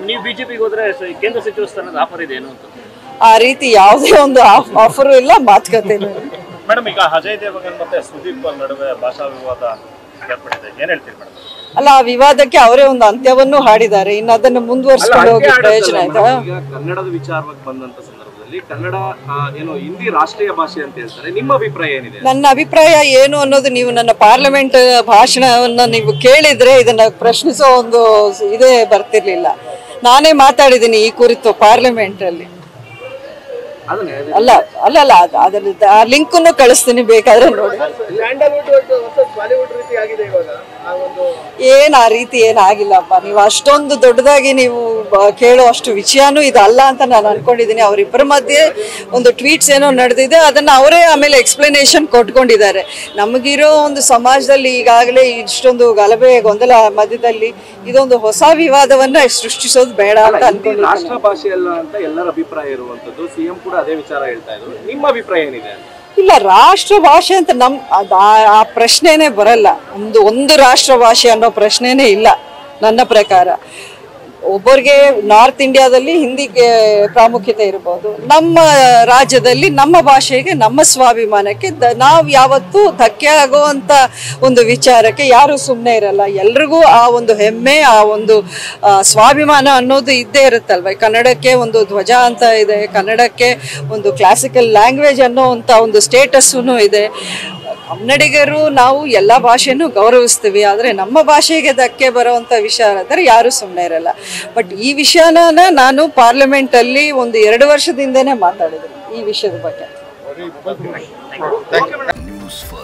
madam ನೀವು ಬಿಜೆಪಿಗೆ ಹೋದ್ರೆ ಸ- ಕೇಂದ್ರ ಸಚಿವ ಸ್ಥಾನದ ಆಫರ್ ಇದೆ ಏನು ಅಂತ ಆ ರೀತಿ ಯಾವುದೇ ಒಂದು ಆಫರು ಇಲ್ಲ ಮಾತುಕತೆನೂ ಇಲ್ಲ ಮೇಡಮ್ ಈಗ ಅಜಯ್ ದೇವಗನ್ ಮತ್ತೆ ಸುದೀಪ್ ನಡುವೆ ಭಾಷಾ ವಿವಾದ ಏರ್ಪಟ್ಟಿದೆ ಏನ್ ಹೇಳ್ತೀರಿ ಮೇಡಮ್ ಅಲ್ಲ ಆ ವಿವಾದಕ್ಕೆ ಅವರೇ ಒಂದು ಅಂತ್ಯವನ್ನು ಹಾಡಿದ್ದಾರೆ ಇನ್ನು ಅದನ್ನು ಮುಂದುವರಿಸ್ಕೊಂಡು ಹೋಗಿ ಪ್ರಯೋಜನ ಆಯ್ತಾ ಈಗ ಕನ್ನಡದ ವಿಚಾರವಾಗಿ ಬಂದಂತ ಸಂದರ್ಭದಲ್ಲಿ ಕನ್ನಡ ಆ, ಏನು ಹಿಂದಿ ರಾಷ್ಟ್ರೀಯ ಭಾಷೆ ಅಂತ ಹೇಳ್ತಾರೆ ನಿಮ್ಮ ಅಭಿಪ್ರಾಯ ಏನಿದೆ ನನ್ನ ಅಭಿಪ್ರಾಯ ಏನು ಅನ್ನೋದು ನೀವು ನನ್ನ ಪಾರ್ಲಿಮೆಂಟ್ ಭಾಷಣವನ್ನ ನೀವು ಕೇಳಿದ್ರೆ ಇದನ್ನ ಪ್ರಶ್ನಿಸೋ ಒಂದು ಇದೇ ಬರ್ತಿರ್ಲಿಲ್ಲ ನಾನೇ ಮಾತಾಡಿದ್ದೀನಿ ಈ ಕುರಿತು ಪಾರ್ಲಿಮೆಂಟ್ ಅಲ್ಲಿ ಅದನ್ನೇ ಅಲ್ಲ ಅಲ್ಲ ಅಲ್ಲ ಅದ್- ಅದ್ರಲ್ಲಿ ಆ ಲಿಂಕ್ ಕಳಿಸ್ತೀನಿ ಬೇಕಾದ್ರೆ ನೋಡಿ ಏನ್ ಆ ರೀತಿ ಏನಾಗಿಲ್ಲಪ್ಪ ನೀವು ಅಷ್ಟೊಂದು ದೊಡ್ಡದಾಗಿ ನೀವು ಬ- ಕೇಳೋ ಅಷ್ಟು ವಿಷಯನೂ ಇದಲ್ಲ ಅಂತ ನಾನು ಅನ್ಕೊಂಡಿದ್ದೀನಿ ಅವರಿಬ್ಬರ ಮಧ್ಯೆ ಒಂದು ಟ್ವೀಟ್ಸ್ ಏನೋ ನಡೆದಿದೆ ಅದನ್ನ ಅವರೇ ಆಮೇಲೆ ಎಕ್ಸ್ಪ್ಲನೇಷನ್ ಕೊಟ್ಕೊಂಡಿದ್ದಾರೆ ನಮಗಿರೋ ಒಂದು ಸಮಾಜದಲ್ಲಿ ಈಗಾಗಲೇ ಇಷ್ಟೊಂದು ಗಲಭೆ ಗೊಂದಲ ಮಧ್ಯದಲ್ಲಿ ಇದೊಂದು ಹೊಸ ವಿವಾದವನ್ನ ಸೃಷ್ಟಿಸೋದು ಬೇಡ ಅಂತ ಹಿಂದಿ ಅನ್ಕೊಂಡಿದ್ದೀನಿ ರಾಷ್ಟ್ರ ಭಾಷೆ ಅಲ್ಲ ಅಂತ ಎಲ್ಲರ ಅಭಿಪ್ರಾಯ ಇರುವಂತದ್ದು ಸಿಎಂ ಕೂಡ ಅದೇ ವಿಚಾರ ಹೇಳ್ತಾ ಇದ್ರು ನಿಮ್ಮ ಅಭಿಪ್ರಾಯ ಏನಿದೆ ಇಲ್ಲ ರಾಷ್ಟ್ರ ಭಾಷೆ ಅಂತ ನಮ್ ಅದ್ ಆ- ಆ ಪ್ರಶ್ನೆನೇ ಬರಲ್ಲ ಒಂದು ಒಂದು ರಾಷ್ಟ್ರ ಭಾಷೆ ಅನ್ನೋ ಪ್ರಶ್ನೆನೇ ಇಲ್ಲ ನನ್ನ ಪ್ರಕಾರ ಒಬ್ಬರಿಗೆ ನಾರ್ತ್ ಇಂಡಿಯಾದಲ್ಲಿ ಹಿಂದಿಗೆ ಪ್ರಾಮುಖ್ಯತೆ ಇರ್ಬೋದು ನಮ್ಮ ರಾಜ್ಯದಲ್ಲಿ ನಮ್ಮ ಭಾಷೆಗೆ ನಮ್ಮ ಸ್ವಾಭಿಮಾನಕ್ಕೆ ದ- ನಾವು ಯಾವತ್ತೂ ಧಕ್ಕೆ ಆಗುವಂತ ಒಂದು ವಿಚಾರಕ್ಕೆ ಯಾರು ಸುಮ್ಮನೆ ಇರಲ್ಲ ಎಲ್ರಿಗೂ ಆ ಒಂದು ಹೆಮ್ಮೆ ಆ ಒಂದು ಆ, ಸ್ವಾಭಿಮಾನ ಅನ್ನೋದು ಇದ್ದೇ ಇರುತ್ತಲ್ವ ಕನ್ನಡಕ್ಕೆ ಒಂದು ಧ್ವಜ ಅಂತ ಇದೆ ಕನ್ನಡಕ್ಕೆ ಒಂದು ಕ್ಲಾಸಿಕಲ್ ಲ್ಯಾಂಗ್ವೇಜ್ ಅನ್ನೋ ಒಂದು ಸ್ಟೇಟಸ್ಸೂ ಇದೆ ಕನ್ನಡಿಗರು ನಾವು ಎಲ್ಲ ಭಾಷೆನೂ ಗೌರವಿಸ್ತೀವಿ ಆದರೆ ನಮ್ಮ ಭಾಷೆಗೆ ಧಕ್ಕೆ ಬರುವಂಥ ವಿಷಯ ಅಂದರೆ ಯಾರೂ ಸುಮ್ಮನೆ ಇರಲ್ಲ ಬಟ್ ಈ ವಿಷಯನ ನಾನು ಪಾರ್ಲಿಮೆಂಟಲ್ಲಿ ಒಂದು ಎರಡು ವರ್ಷದಿಂದನೇ ಮಾತಾಡಿದ್ದೀನಿ ಈ ವಿಷಯದ ಬಗ್ಗೆ ನ್ಯೂಸ್ ಫಸ್ಟ್